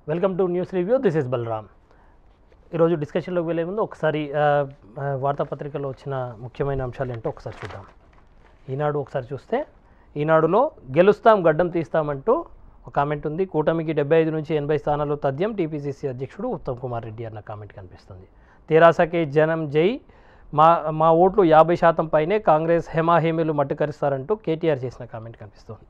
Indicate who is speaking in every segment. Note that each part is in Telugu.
Speaker 1: welcome to news review this is Balram ఈరోజు డిస్కషన్లోకి వెళ్ళే ముందు ఒకసారి ఆ, ఆ, వార్తాపత్రికలో వచ్చిన ముఖ్యమైన అంశాలు ఏంటో ఒకసారి చూద్దాం ఈనాడు ఒకసారి చూస్తే ఈనాడులో గెలుస్తాం గడ్డం తీస్తామంటూ ఒక కామెంట్ ఉంది కూటమికి డెబ్బై ఐదు నుంచి ఎనభై స్థానాలు తథ్యం టీపీసీసీ అధ్యక్షుడు ఉత్తమ్ కుమార్ రెడ్డి అన్న కామెంట్ కనిపిస్తుంది తెరాసకే జనం జై మా మా ఓట్లు యాభై శాతం పైనే కాంగ్రెస్ హేమాహేమీలు మట్టుకరిస్తారంటూ కేటీఆర్ చేసిన కామెంట్ కనిపిస్తుంది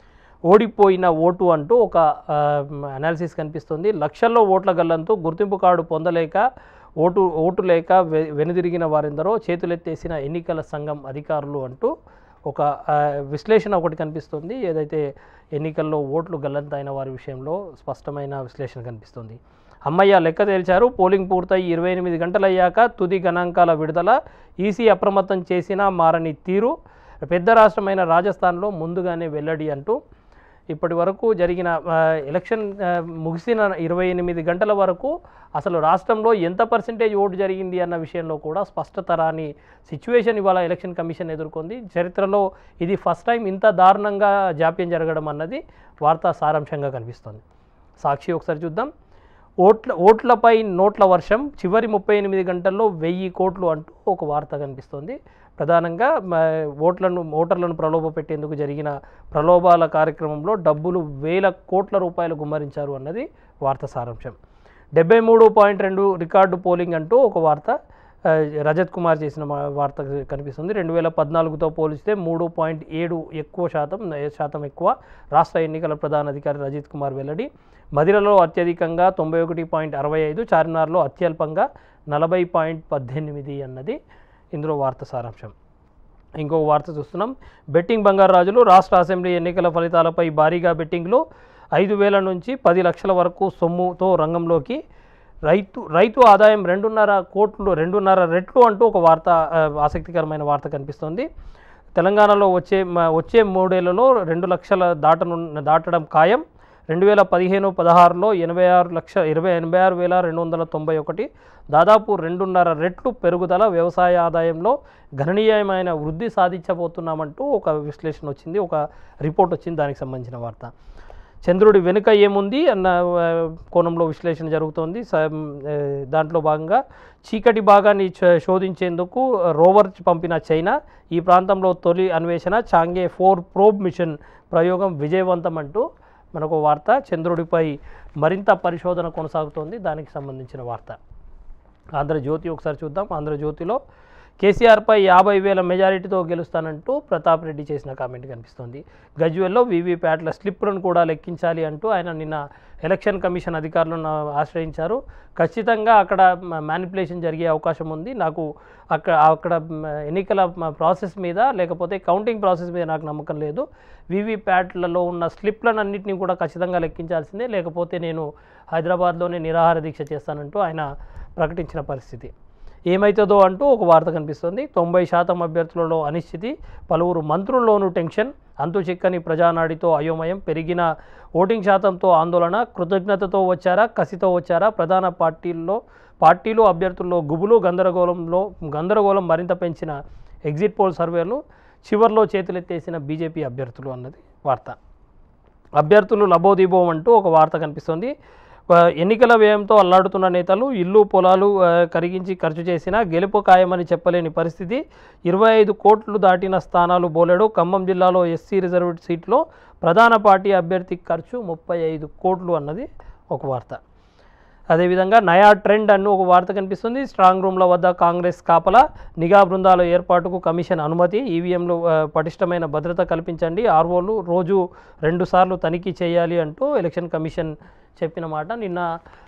Speaker 1: ఓడిపోయిన ఓటు అంటూ ఒక అనాలిసిస్ కనిపిస్తుంది లక్షల్లో ఓట్ల గల్లంతో గుర్తింపు కార్డు పొందలేక ఓటు ఓటు లేక వె- వెనుదిరిగిన వారెందరో చేతులెత్తేసిన ఎన్నికల సంఘం అధికారులు అంటూ ఒక ఆ, విశ్లేషణ ఒకటి కనిపిస్తుంది ఏదైతే ఎన్నికల్లో ఓట్లు గల్లంతైన వారి విషయంలో స్పష్టమైన విశ్లేషణ కనిపిస్తుంది అమ్మయ్య లెక్క తేల్చారు పోలింగ్ పూర్తయి ఇరవై ఎనిమిది గంటలయ్యాక తుది గణాంకాల విడుదల ఈసీ అప్రమత్తం చేసినా మారని తీరు పెద్ద రాష్ట్రమైన రాజస్థాన్లో ముందుగానే వెల్లడి అంటూ ఇప్పటి వరకు జరిగిన ఆ, ఎలక్షన్ ఆ, ముగిసిన ఇరవై ఎనిమిది గంటల వరకు అసలు రాష్ట్రంలో ఎంత పర్సెంటేజ్ ఓటు జరిగింది అన్న విషయంలో కూడా స్పష్టత రాని సిచ్యువేషన్ ఇవాళ ఎలక్షన్ కమిషన్ ఎదుర్కొంది చరిత్రలో ఇది ఫస్ట్ టైం ఇంత దారుణంగా జాప్యం జరగడం అన్నది వార్తా సారాంశంగా కనిపిస్తుంది సాక్షి ఒకసారి చూద్దాం ఓట్ల ఓట్లపై నోట్ల వర్షం చివరి ముప్పై ఎనిమిది గంటల్లో వెయ్యి కోట్లు అంటూ ఒక వార్త కనిపిస్తోంది ప్రధానంగా మ, ఓట్లను ఓటర్లను ప్రలోభ పెట్టేందుకు జరిగిన ప్రలోభాల కార్యక్రమంలో డబ్బులు వేల కోట్ల రూపాయలు గుమ్మరించారు అన్నది వార్త సారాంశం డెబ్బై మూడు పాయింట్ రెండు రికార్డు పోలింగ్ అంటూ ఒక వార్త ఆ, రజత్ కుమార్ చేసిన మా- వార్త కనిపిస్తుంది రెండు వేల పద్నాలుగుతో పోలిస్తే మూడు పాయింట్ ఏడు ఎక్కువ శాతం శాతం ఎక్కువ రాష్ట్ర ఎన్నికల ప్రధాన అధికారి రజిత్ కుమార్ వెల్లడి మదిరలో అత్యధికంగా తొంభై ఒకటి పాయింట్ అరవై ఐదు చార్మినార్లో అత్యల్పంగా నలభై పాయింట్ పద్దెనిమిది అన్నది ఇందులో వార్త సారాంశం ఇంకొక వార్త చూస్తున్నాం బెట్టింగ్ బంగారు రాజులు రాష్ట్ర అసెంబ్లీ ఎన్నికల ఫలితాలపై భారీగా బెట్టింగ్లు ఐదు వేల నుంచి పది లక్షల వరకు సొమ్ముతో రంగంలోకి రైతు రైతు ఆదాయం రెండున్నర కోట్లు రెండున్నర రెట్లు అంటూ ఒక వార్త ఆ, ఆసక్తికరమైన వార్త కనిపిస్తోంది తెలంగాణలో వచ్చే మ- వచ్చే మూడేళ్లలో రెండు లక్షల దాటను దాటడం ఖాయం రెండు వేల పదిహేను పదహారులో ఎనభై ఆరు లక్ష ఇరవై ఎనభై ఆరు వేల రెండు వందల తొంభై ఒకటి దాదాపు రెండున్నర రెట్లు పెరుగుదల వ్యవసాయ ఆదాయంలో గణనీయమైన వృద్ధి సాధించబోతున్నామంటూ ఒక విశ్లేషణ వచ్చింది ఒక రిపోర్ట్ వచ్చింది దానికి సంబంధించిన వార్త చంద్రుడి వెనుక ఏముంది అన్న ఆ, కోణంలో విశ్లేషణ జరుగుతోంది స- ఆ, దాంట్లో భాగంగా చీకటి భాగాన్ని చ- శోధించేందుకు రోవర్ పంపిన చైనా ఈ ప్రాంతంలో తొలి అన్వేషణ చాంగే ఫోర్ ప్రోబ్ మిషన్ ప్రయోగం విజయవంతం అంటూ మనకు వార్త చంద్రుడిపై మరింత పరిశోధన కొనసాగుతోంది దానికి సంబంధించిన వార్త ఆంధ్రజ్యోతి ఒకసారి చూద్దాం ఆంధ్రజ్యోతిలో కేసీఆర్పై యాభై వేల మెజారిటీతో గెలుస్తానంటూ ప్రతాప్ రెడ్డి చేసిన కామెంట్ కనిపిస్తోంది గజ్వెల్లో వీవీప్యాట్ల స్లిప్లను కూడా లెక్కించాలి అంటూ ఆయన నిన్న ఎలక్షన్ కమిషన్ అధికారులను ఆశ్రయించారు ఖచ్చితంగా అక్కడ మ్యానిపులేషన్ జరిగే అవకాశం ఉంది నాకు అక్కడ అక్కడ మ, ఎన్నికల మ, ప్రాసెస్ మీద లేకపోతే కౌంటింగ్ ప్రాసెస్ మీద నాకు నమ్మకం లేదు వీవీప్యాట్లలో ఉన్న స్లిప్లను అన్నింటినీ కూడా ఖచ్చితంగా లెక్కించాల్సిందే లేకపోతే నేను హైదరాబాద్లోనే నిరాహార దీక్ష చేస్తానంటూ ఆయన ప్రకటించిన పరిస్థితి ఏమవుతుందో అంటూ ఒక వార్త కనిపిస్తుంది తొంభై శాతం అభ్యర్థులలో అనిశ్చితి పలువురు మంత్రుల్లోనూ టెన్షన్ అంతు చిక్కని ప్రజానాడితో అయోమయం పెరిగిన ఓటింగ్ శాతంతో ఆందోళన కృతజ్ఞతతో వచ్చారా కసితో వచ్చారా ప్రధాన పార్టీల్లో పార్టీలు అభ్యర్థుల్లో గుబులు గందరగోళంలో గందరగోళం మరింత పెంచిన ఎగ్జిట్ పోల్ సర్వేలు చివర్లో చేతులెత్తేసిన బీజేపీ అభ్యర్థులు అన్నది వార్త అభ్యర్థులు లబోదిబోం అంటూ ఒక వార్త కనిపిస్తుంది ఆ, ఎన్నికల వ్యయంతో అల్లాడుతున్న నేతలు ఇల్లు పొలాలు ఆ, కరిగించి ఖర్చు చేసినా గెలుపు ఖాయమని చెప్పలేని పరిస్థితి ఇరవై ఐదు కోట్లు దాటిన స్థానాలు బోలెడు ఖమ్మం జిల్లాలో ఎస్సీ రిజర్వ్డ్ సీట్లో ప్రధాన పార్టీ అభ్యర్థి ఖర్చు ముప్పై ఐదు కోట్లు అన్నది ఒక వార్త అదేవిధంగా నయా ట్రెండ్ అన్ను ఒక వార్త కనిపిస్తుంది స్ట్రాంగ్ రూమ్ల వద్ద కాంగ్రెస్ కాపలా నిఘా బృందాల ఏర్పాటుకు కమిషన్ అనుమతి ఈవీఎంలు ఆ, పటిష్టమైన భద్రత కల్పించండి ఆర్ఓలు రోజు రెండుసార్లు తనిఖీ చేయాలి అంటూ ఎలక్షన్ కమిషన్ చెప్పిన మాట నిన్న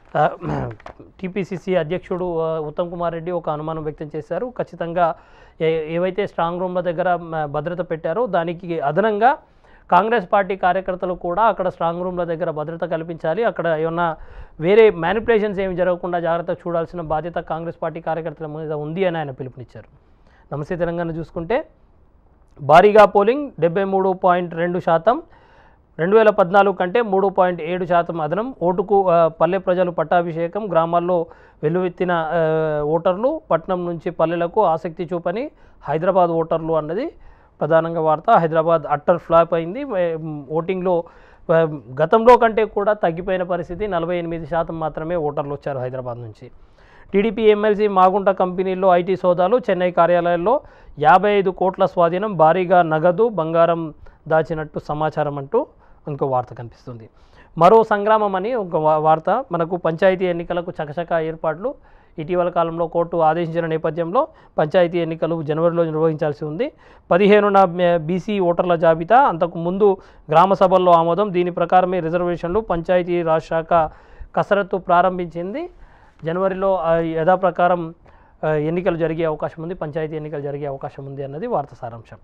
Speaker 1: టీపీసీసీ అధ్యక్షుడు ఆ, ఉత్తమ్ కుమార్ రెడ్డి ఒక అనుమానం వ్యక్తం చేశారు ఖచ్చితంగా ఏ ఏవైతే స్ట్రాంగ్ రూమ్ల దగ్గర మ, భద్రత పెట్టారో దానికి అదనంగా కాంగ్రెస్ పార్టీ కార్యకర్తలు కూడా అక్కడ స్ట్రాంగ్ రూమ్ల దగ్గర భద్రత కల్పించాలి అక్కడ ఏమన్నా వేరే మ్యానిపులేషన్స్ ఏమి జరగకుండా జాగ్రత్త చూడాల్సిన బాధ్యత కాంగ్రెస్ పార్టీ కార్యకర్తల మీద ఉంది అని ఆయన పిలుపునిచ్చారు నమస్తే తెలంగాణ చూసుకుంటే భారీగా పోలింగ్ డెబ్బై మూడు పాయింట్ రెండు శాతం రెండు వేల పద్నాలుగు కంటే మూడు పాయింట్ ఏడు శాతం అదనం ఓటుకు ఆ, పల్లె ప్రజలు పట్టాభిషేకం గ్రామాల్లో వెల్లువెత్తిన ఆ, ఓటర్లు పట్నం నుంచి పల్లెలకు ఆసక్తి చూపని హైదరాబాద్ ఓటర్లు అన్నది ప్రధానంగా వార్త హైదరాబాద్ అట్టర్ ఫ్లాప్ అయింది మే- ఓటింగ్లో ప- గతంలో కంటే కూడా తగ్గిపోయిన పరిస్థితి నలభై ఎనిమిది శాతం మాత్రమే ఓటర్లు వచ్చారు హైదరాబాద్ నుంచి టీడీపీ ఎమ్మెల్సీ మాగుంట కంపెనీల్లో ఐటీ సోదాలు చెన్నై కార్యాలయాల్లో యాభై ఐదు కోట్ల స్వాధీనం భారీగా నగదు బంగారం దాచినట్టు సమాచారం అంటూ ఇంకో వార్త కనిపిస్తుంది మరో సంగ్రామం అని ఒక వా- వార్త మనకు పంచాయతీ ఎన్నికలకు చకచక ఏర్పాట్లు ఇటీవల కాలంలో కోర్టు ఆదేశించిన నేపథ్యంలో పంచాయతీ ఎన్నికలు జనవరిలో నిర్వహించాల్సి ఉంది పదిహేనున బీసీ ఓటర్ల జాబితా అంతకు ముందు గ్రామ సభల్లో ఆమోదం దీని ప్రకారమే రిజర్వేషన్లు పంచాయతీ రాజ్ శాఖ కసరత్తు ప్రారంభించింది జనవరిలో ఆ, యథాప్రకారం ఆ, ఎన్నికలు జరిగే అవకాశం ఉంది పంచాయతీ ఎన్నికలు జరిగే అవకాశం ఉంది అన్నది వార్త సారాంశం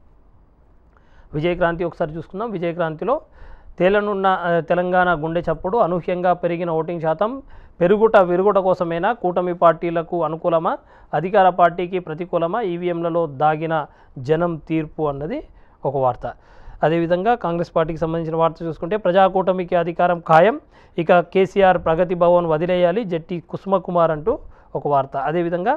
Speaker 1: విజయక్రాంతి ఒకసారి చూసుకుందాం విజయక్రాంతిలో తేలనున్న ఆ, తెలంగాణ గుండె చప్పుడు అనూహ్యంగా పెరిగిన ఓటింగ్ శాతం పెరుగుట విరుగుట కోసమేనా కూటమి పార్టీలకు అనుకూలమా అధికార పార్టీకి ప్రతికూలమా ఈవీఎంలలో దాగిన జనం తీర్పు అన్నది ఒక వార్త అదేవిధంగా కాంగ్రెస్ పార్టీకి సంబంధించిన వార్త చూసుకుంటే ప్రజాకూటమికి అధికారం ఖాయం ఇక కేసీఆర్ ప్రగతి భవన్ వదిలేయాలి జట్టి కుసుమకుమార్ అంటూ ఒక వార్త అదేవిధంగా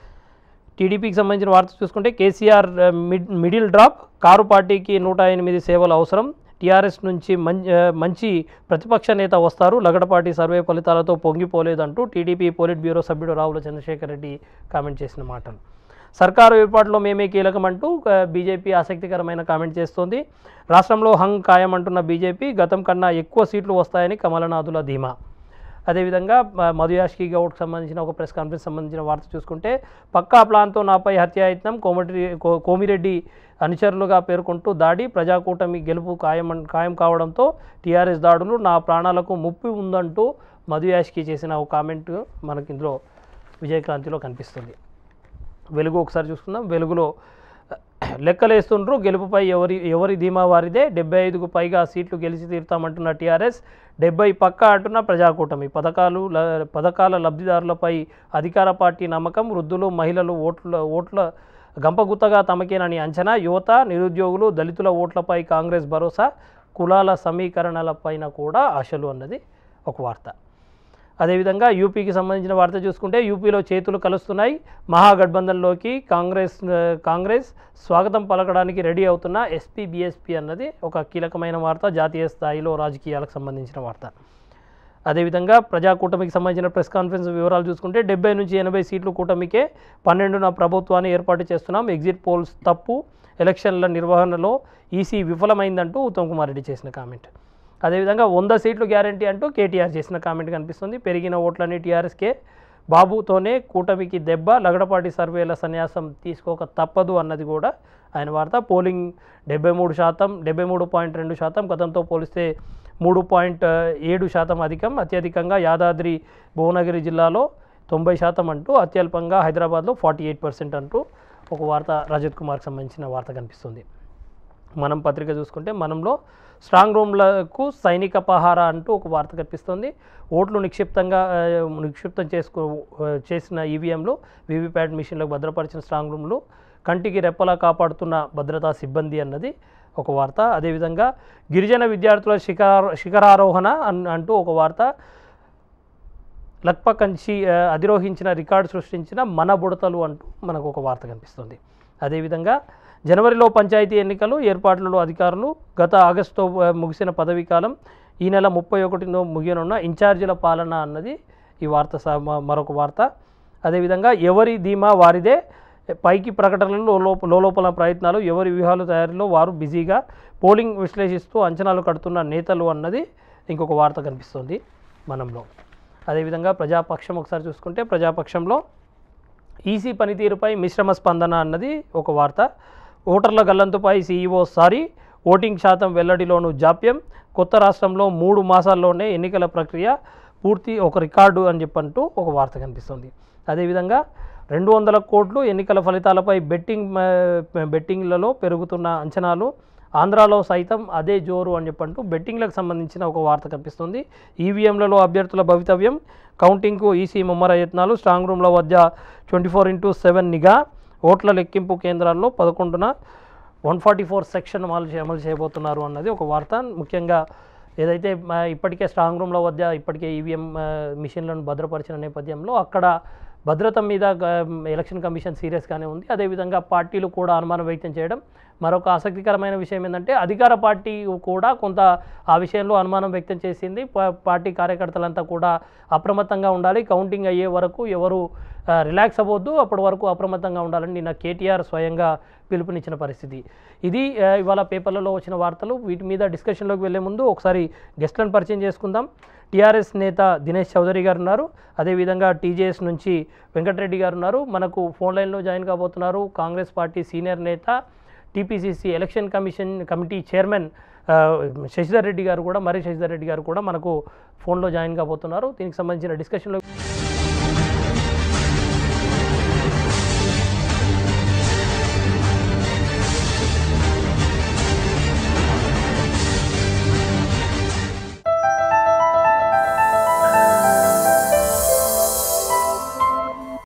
Speaker 1: టీడీపీకి సంబంధించిన వార్త చూసుకుంటే కేసీఆర్ ఆ, మిడ్ మిడిల్ డ్రాప్ కారు పార్టీకి నూట ఎనిమిది సేవలు అవసరం టీఆర్ఎస్ నుంచి మం ఆ, మంచి ప్రతిపక్ష నేత వస్తారు లగడపాటి సర్వే ఫలితాలతో పొంగిపోలేదంటూ టీడీపీ పోలిట్ బ్యూరో సభ్యుడు రావుల చంద్రశేఖర్ రెడ్డి కామెంట్ చేసిన మాటలు సర్కారు ఏర్పాటులో మేమే కీలకమంటూ ఆ, బీజేపీ ఆసక్తికరమైన కామెంట్ చేస్తోంది రాష్ట్రంలో హంగ్ ఖాయమంటున్న బీజేపీ గతం కన్నా ఎక్కువ సీట్లు వస్తాయని కమలనాథుల ధీమా అదేవిధంగా మ- మధు యాష్కి గౌడ్కి సంబంధించిన ఒక ప్రెస్ కాన్ఫరెన్స్ సంబంధించిన వార్త చూసుకుంటే పక్కా ప్లాన్తో నాపై హత్యాయత్నం కోమటి కో- కోమిరెడ్డి అనుచరులుగా పేర్కొంటూ దాడి ప్రజాకూటమి గెలుపు ఖాయం ఖాయం కావడంతో టీఆర్ఎస్ దాడులు నా ప్రాణాలకు ముప్పు ఉందంటూ మధు యాష్కి చేసిన ఒక కామెంట్ మనకి ఇందులో విజయక్రాంతిలో కనిపిస్తుంది వెలుగు ఒకసారి చూసుకుందాం వెలుగులో లెక్కలేస్తుండ్రు గెలుపుపై ఎవరి ఎవరి ధీమా వారిదే డెబ్బై ఐదుకు పైగా సీట్లు గెలిచి తీరుతామంటున్న టీఆర్ఎస్ డెబ్బై పక్క అంటున్న ప్రజాకూటమి పథకాలు ల- పథకాల లబ్ధిదారులపై అధికార పార్టీ నమ్మకం వృద్ధులు మహిళలు ఓట్ల ఓట్ల గంపగుత్తగా తమకేనని అంచనా యువత నిరుద్యోగులు దళితుల ఓట్లపై కాంగ్రెస్ భరోసా కులాల సమీకరణలపైన కూడా ఆశలు అన్నది ఒక వార్త అదేవిధంగా యూపీకి సంబంధించిన వార్త చూసుకుంటే యూపీలో చేతులు కలుస్తున్నాయి మహాగఠబంధన్లోకి కాంగ్రెస్ ఆ, కాంగ్రెస్ స్వాగతం పలకడానికి రెడీ అవుతున్న ఎస్పీ బీఎస్పీ అన్నది ఒక కీలకమైన వార్త జాతీయ స్థాయిలో రాజకీయాలకు సంబంధించిన వార్త అదేవిధంగా ప్రజా కూటమికి సంబంధించిన ప్రెస్ కాన్ఫరెన్స్ వివరాలు చూసుకుంటే డెబ్బై నుంచి ఎనభై సీట్లు కూటమికే పన్నెండున ప్రభుత్వాన్ని ఏర్పాటు చేస్తున్నాం ఎగ్జిట్ పోల్స్ తప్పు ఎలక్షన్ల నిర్వహణలో ఈసీ విఫలమైందంటూ ఉత్తమ్ కుమార్ రెడ్డి చేసిన కామెంట్ అదేవిధంగా వంద సీట్లు గ్యారంటీ అంటూ కేటీఆర్ చేసిన కామెంట్ కనిపిస్తుంది పెరిగిన ఓట్లన్నీ టీఆర్ఎస్కే బాబుతోనే కూటమికి దెబ్బ లగడపాటి సర్వేల సన్యాసం తీసుకోక తప్పదు అన్నది కూడా ఆయన వార్త పోలింగ్ డెబ్బై మూడు శాతం డెబ్బై మూడు పాయింట్ రెండు శాతం గతంతో పోలిస్తే మూడు పాయింట్ ఏడు శాతం అధికం అత్యధికంగా యాదాద్రి భువనగిరి జిల్లాలో తొంభై శాతం అంటూ అత్యల్పంగా హైదరాబాద్లో ఫార్టీ ఎయిట్ పర్సెంట్ అంటూ ఒక వార్త రజత్ కుమార్కి సంబంధించిన వార్త కనిపిస్తుంది మనం పత్రిక చూసుకుంటే మనంలో స్ట్రాంగ్ రూమ్లకు సైనిక పహారా అంటూ ఒక వార్త కనిపిస్తుంది ఓట్లు నిక్షిప్తంగా ఆ, నిక్షిప్తం చేసుకో ఆ, చేసిన ఈవీఎంలు వీవీప్యాట్ మిషన్లకు భద్రపరిచిన స్ట్రాంగ్ రూమ్లు కంటికి రెప్పలా కాపాడుతున్న భద్రతా సిబ్బంది అన్నది ఒక వార్త అదేవిధంగా గిరిజన విద్యార్థుల శిఖర శిఖరారోహణ అన్ అంటూ ఒక వార్త లక్ప కంచి ఆ, అధిరోహించిన రికార్డు సృష్టించిన మన బుడతలు అంటూ మనకు ఒక వార్త కనిపిస్తుంది అదేవిధంగా జనవరిలో పంచాయతీ ఎన్నికలు ఏర్పాట్లలో అధికారులు గత ఆగస్టుతో ఆ, ముగిసిన పదవీ కాలం ఈ నెల ముప్పై ఒకటిలో ముగియనున్న ఇన్ఛార్జీల పాలన అన్నది ఈ వార్త స- మ- మరొక వార్త అదేవిధంగా ఎవరి ధీమా వారిదే పైకి ప్రకటనలు లోప లోపల ప్రయత్నాలు ఎవరి వ్యూహాలు తయారీలో వారు బిజీగా పోలింగ్ విశ్లేషిస్తూ అంచనాలు కడుతున్న నేతలు అన్నది ఇంకొక వార్త కనిపిస్తుంది మనంలో అదేవిధంగా ప్రజాపక్షం ఒకసారి చూసుకుంటే ప్రజాపక్షంలో ఈసీ పనితీరుపై మిశ్రమ స్పందన అన్నది ఒక వార్త ఓటర్ల గల్లంతుపై సీఈఓ సారీ ఓటింగ్ శాతం వెల్లడిలోనూ జాప్యం కొత్త రాష్ట్రంలో మూడు మాసాల్లోనే ఎన్నికల ప్రక్రియ పూర్తి ఒక రికార్డు అని చెప్పంటూ ఒక వార్త కనిపిస్తుంది అదేవిధంగా రెండు వందల కోట్లు ఎన్నికల ఫలితాలపై బెట్టింగ్ మ- బెట్టింగ్లలో పెరుగుతున్న అంచనాలు ఆంధ్రాలో సైతం అదే జోరు అని చెప్పంటూ బెట్టింగ్లకు సంబంధించిన ఒక వార్త కనిపిస్తుంది ఈవీఎంలలో అభ్యర్థుల భవితవ్యం కౌంటింగ్కు ఈసీ ముమ్మర యత్నాలు స్ట్రాంగ్ రూమ్ల వద్ద ట్వంటీ ఫోర్ ఇంటూ సెవెన్ నిఘా ఓట్ల లెక్కింపు కేంద్రాల్లో పదకొండున వన్ ఫార్టీ ఫోర్ సెక్షన్ అమలు చే- అమలు చేయబోతున్నారు అన్నది ఒక వార్త ముఖ్యంగా ఏదైతే మ, ఇప్పటికే స్ట్రాంగ్ రూమ్ల వద్ద ఇప్పటికే ఈవీఎం మిషన్లను భద్రపరిచిన నేపథ్యంలో అక్కడ భద్రత మీద గ- ఎలక్షన్ కమిషన్ సీరియస్గానే ఉంది అదేవిధంగా పార్టీలు కూడా అనుమానం వ్యక్తం చేయడం మరొక ఆసక్తికరమైన విషయం ఏంటంటే అధికార పార్టీ కూడా కొంత ఆ విషయంలో అనుమానం వ్యక్తం చేసింది పా- పార్టీ కార్యకర్తలంతా కూడా అప్రమత్తంగా ఉండాలి కౌంటింగ్ అయ్యే వరకు ఎవరు ఆ, రిలాక్స్ అవ్వద్దు అప్పటి వరకు అప్రమత్తంగా ఉండాలని నిన్న కేటీఆర్ స్వయంగా పిలుపునిచ్చిన పరిస్థితి ఇది ఆ, ఇవాళ పేపర్లలో వచ్చిన వార్తలు వీటి మీద డిస్కషన్లోకి వెళ్ళే ముందు ఒకసారి గెస్ట్లను పరిచయం చేసుకుందాం టీఆర్ఎస్ నేత దినేష్ చౌదరి గారు ఉన్నారు అదేవిధంగా టీజేఎస్ నుంచి వెంకటరెడ్డి గారు ఉన్నారు మనకు ఫోన్ లైన్లో జాయిన్ కాబోతున్నారు కాంగ్రెస్ పార్టీ సీనియర్ నేత TPCC election commission committee chairman ఆ, శశిధర్ రెడ్డి గారు కూడా మరి శశిధర్ రెడ్డి గారు కూడా మనకు ఫోన్లో జాయిన్ కాబోతున్నారు దీనికి సంబంధించిన డిస్కషన్లో